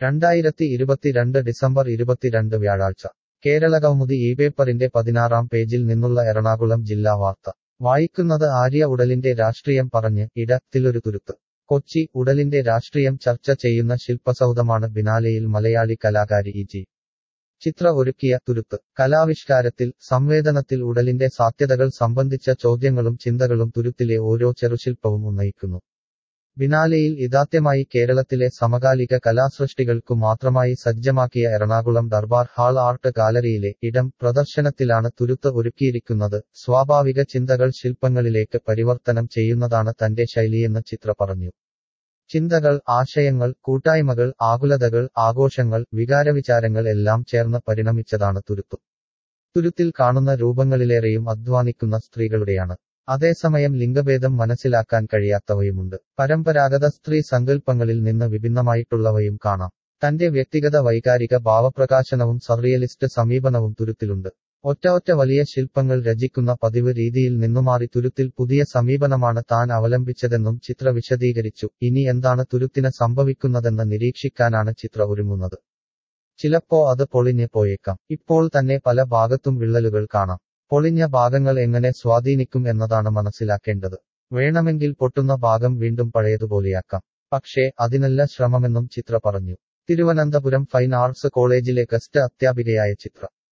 രണ്ടായിരത്തി ഇരുപത്തിരണ്ട് ഡിസംബർ ഇരുപത്തിരണ്ട് വ്യാഴാഴ്ച കേരള കൗമുദി ഈ പേപ്പറിന്റെ പതിനാറാം പേജിൽ നിന്നുള്ള എറണാകുളം ജില്ലാ വാർത്ത വായിക്കുന്നത് ആര്യ ഉടലിന്റെ രാഷ്ട്രീയം പറഞ്ഞ് ഇടത്തിലൊരു തുരുത്ത് കൊച്ചി ഉടലിന്റെ രാഷ്ട്രീയം ചർച്ച ചെയ്യുന്ന ശില്പസൗധമാണ് ബിനാലെയിൽ മലയാളി കലാകാരി ഇ ജി ചിത്ര ഒരുക്കിയ തുരുത്ത് കലാവിഷ്കാരത്തിൽ സംവേദനത്തിൽ ഉടലിന്റെ സാധ്യതകൾ സംബന്ധിച്ച ചോദ്യങ്ങളും ചിന്തകളും തുരുത്തിലെ ഓരോ ചെറുശില്പവും ഉന്നയിക്കുന്നു ബിനാലെയിൽ ഇതാദ്യമായി കേരളത്തിലെ സമകാലിക കലാസൃഷ്ടികൾക്കു മാത്രമായി സജ്ജമാക്കിയ എറണാകുളം ദർബാർ ഹാൾ ആർട്ട് ഗാലറിയിലെ ഇടം പ്രദർശനത്തിലാണ് തുരുത്ത് ഒരുക്കിയിരിക്കുന്നത് സ്വാഭാവിക ചിന്തകൾ ശില്പങ്ങളിലേക്ക് പരിവർത്തനം ചെയ്യുന്നതാണ് തന്റെ ശൈലിയെന്ന് ചിത്ര പറഞ്ഞു ചിന്തകൾ ആശയങ്ങൾ കൂട്ടായ്മകൾ ആകുലതകൾ ആഘോഷങ്ങൾ വികാരവിചാരങ്ങൾ എല്ലാം ചേർന്ന് പരിണമിച്ചതാണ് തുരുത്തു തുരുത്തിൽ കാണുന്ന രൂപങ്ങളിലേറെയും അധ്വാനിക്കുന്ന സ്ത്രീകളുടെയാണ് അതേസമയം ലിംഗഭേദം മനസ്സിലാക്കാൻ കഴിയാത്തവയുമുണ്ട് പരമ്പരാഗത സ്ത്രീ സങ്കല്പങ്ങളിൽ നിന്ന് വിഭിന്നമായിട്ടുള്ളവയും കാണാം തന്റെ വ്യക്തിഗത വൈകാരിക ഭാവപ്രകാശനവും സർറിയലിസ്റ്റ് സമീപനവും തുരുത്തിലുണ്ട് ഒറ്റ ഒറ്റ വലിയ ശില്പങ്ങൾ രചിക്കുന്ന പതിവ് രീതിയിൽ നിന്നുമാറി തുരുത്തിൽ പുതിയ സമീപനമാണ് താൻ അവലംബിച്ചതെന്നും ചിത്ര വിശദീകരിച്ചു ഇനി എന്താണ് തുരുത്തിന് സംഭവിക്കുന്നതെന്ന് നിരീക്ഷിക്കാനാണ് ചിത്ര ഒരുങ്ങുന്നത് ചിലപ്പോ അത് പൊളിഞ്ഞ് പോയേക്കാം ഇപ്പോൾ തന്നെ പല ഭാഗത്തും വിള്ളലുകൾ കാണാം പൊളിഞ്ഞ ഭാഗങ്ങൾ എങ്ങനെ സ്വാധീനിക്കും എന്നതാണ് മനസ്സിലാക്കേണ്ടത് വേണമെങ്കിൽ പൊട്ടുന്ന ഭാഗം വീണ്ടും പഴയതുപോലെയാക്കാം പക്ഷേ അതിനല്ല ശ്രമമെന്നും ചിത്ര പറഞ്ഞു തിരുവനന്തപുരം ഫൈൻ ആർട്സ് കോളേജിലെ ഗസ്റ്റ് അധ്യാപികയായ ചിത്ര